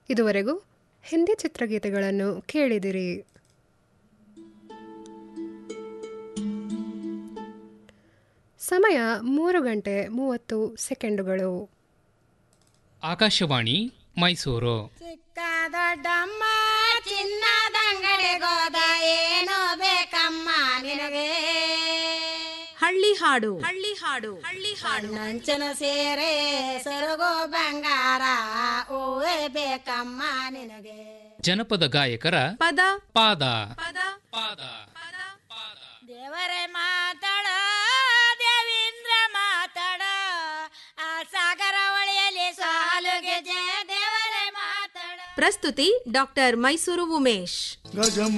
ಇದುವರೆಗೂ ಹಿಂದಿ ಚಿತ್ರಗೀತೆಗಳನ್ನು ಕೇಳಿದಿರಿ ಸಮಯ ಮೂರು ಗಂಟೆ ಮೂವತ್ತು ಸೆಕೆಂಡುಗಳು ಆಕಾಶವಾಣಿ ಮೈಸೂರು ಚಿಕ್ಕ ದೊಡ್ಡಮ್ಮ ಚಿನ್ನದಂಗಡಿಗೋದ ಏನೋ ಬೇಕಮ್ಮ ನಿನಗೆ ಹಳ್ಳಿ ಹಾಡು ಹಳ್ಳಿ ಹಾಡು ಹಳ್ಳಿ ಹಾಡು ನಂಚನ ಸೇರೆ ಸೊರಗೋ ಬಂಗಾರ ಹೂವೇ ಬೇಕಮ್ಮ ನಿನಗೆ ಜನಪದ ಗಾಯಕರ ಪದ ಪಾದ ಪದ ಪಾದ ದೇವರೇ ಮಾತಾಡ ದೇವೀಂದ್ರ ಮಾತಾಡ ಆ ಸಾಗರ ಹೊಳೆಯಲ್ಲಿ ಸಾಲುಗೆ ಜಯ ದೇವರೇ ಮಾತಾಡ ಪ್ರಸ್ತುತಿ ಡಾಕ್ಟರ್ ಮೈಸೂರು ಉಮೇಶ್ ಗಜ